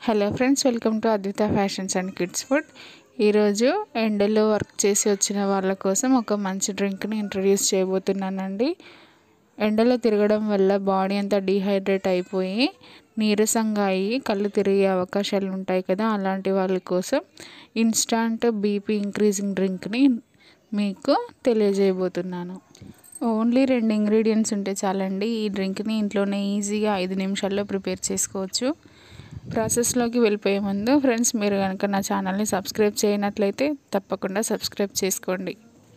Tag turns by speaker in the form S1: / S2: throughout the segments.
S1: hello friends welcome to Advitha fashions and kids food ఈరోజు ఎండలో work చేసి వచ్చిన వాళ్ళ కోసం ఒక మంచి డ్రింక్ని ఇంట్రడ్యూస్ చేయబోతున్నానండి ఎండలో తిరగడం వల్ల బాడీ అంతా డీహైడ్రేట్ అయిపోయి నీరసంగా అయ్యి కళ్ళు తిరిగే అవకాశాలు ఉంటాయి కదా అలాంటి వాళ్ళ కోసం ఇన్స్టాంట్ బీపీ ఇంక్రీజింగ్ డ్రింక్ని మీకు తెలియజేయబోతున్నాను ఓన్లీ రెండు ఇంగ్రీడియంట్స్ ఉంటే చాలండి ఈ డ్రింక్ని ఇంట్లోనే ఈజీగా ఐదు నిమిషాల్లో ప్రిపేర్ చేసుకోవచ్చు ప్రాసెస్లోకి వెళ్ళిపోయే ముందు ఫ్రెండ్స్ మీరు కనుక నా ఛానల్ని సబ్స్క్రైబ్ చేయనట్లయితే తప్పకుండా సబ్స్క్రైబ్ చేసుకోండి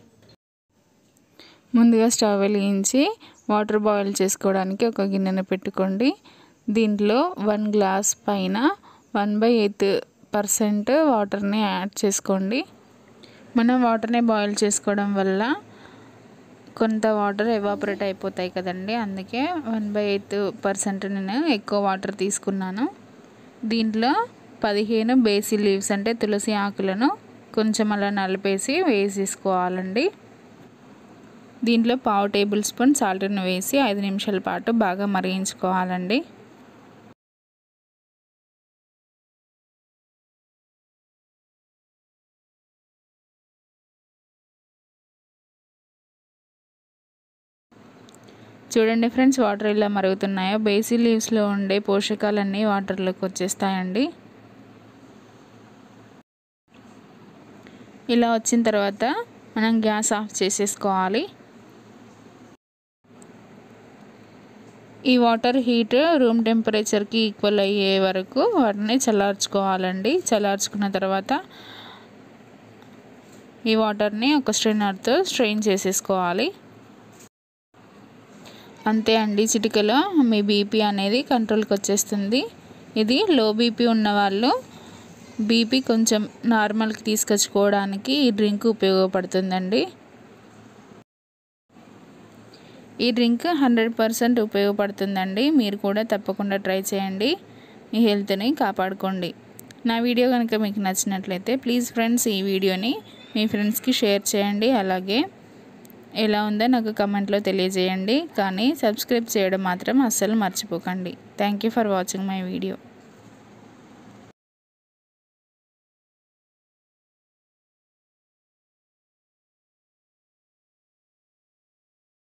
S1: ముందుగా స్టవ్ వెలిగించి వాటర్ బాయిల్ చేసుకోవడానికి ఒక గిన్నెను పెట్టుకోండి దీంట్లో వన్ గ్లాస్ పైన వన్ బై ఎయిత్ పర్సెంట్ వాటర్ని యాడ్ చేసుకోండి మనం వాటర్ని బాయిల్ చేసుకోవడం వల్ల కొంత వాటర్ ఎవాపరేట్ అయిపోతాయి కదండి అందుకే వన్ బై ఎయిత్ పర్సెంట్ నేను ఎక్కువ వాటర్ తీసుకున్నాను దీంట్లో పదిహేను బేసి లీవ్స్ అంటే తులసి ఆకులను కొంచెం అలా నలిపేసి వేసేసుకోవాలండి దీంట్లో పావు టేబుల్ స్పూన్ సాల్ట్ను వేసి ఐదు నిమిషాల పాటు బాగా మరిగించుకోవాలండి చూడండి ఫ్రెండ్స్ వాటర్ ఇలా మరుగుతున్నాయో బేసి లీవ్స్లో ఉండే పోషకాలన్నీ వాటర్లోకి వచ్చేస్తాయండి ఇలా వచ్చిన తర్వాత మనం గ్యాస్ ఆఫ్ చేసేసుకోవాలి ఈ వాటర్ హీట్ రూమ్ టెంపరేచర్కి ఈక్వల్ అయ్యే వరకు వాటిని చల్లార్చుకోవాలండి చల్లార్చుకున్న తర్వాత ఈ వాటర్ని ఒక స్ట్రైనర్తో స్ట్రెయిన్ చేసేసుకోవాలి అంతే అండి చిటికలో మీ బీపీ అనేది కంట్రోల్కి వచ్చేస్తుంది ఇది లో బీపీ ఉన్నవాళ్ళు బీపీ కొంచెం నార్మల్కి తీసుకొచ్చుకోవడానికి ఈ డ్రింక్ ఉపయోగపడుతుందండి ఈ డ్రింక్ హండ్రెడ్ పర్సెంట్ ఉపయోగపడుతుందండి మీరు కూడా తప్పకుండా ట్రై చేయండి మీ హెల్త్ని కాపాడుకోండి నా వీడియో కనుక మీకు నచ్చినట్లయితే ప్లీజ్ ఫ్రెండ్స్ ఈ వీడియోని మీ ఫ్రెండ్స్కి షేర్ చేయండి అలాగే ఎలా ఉందో నాకు కమెంట్లో తెలియజేయండి కానీ సబ్స్క్రైబ్ చేయడం మాత్రం అస్సలు మర్చిపోకండి thank you for watching my video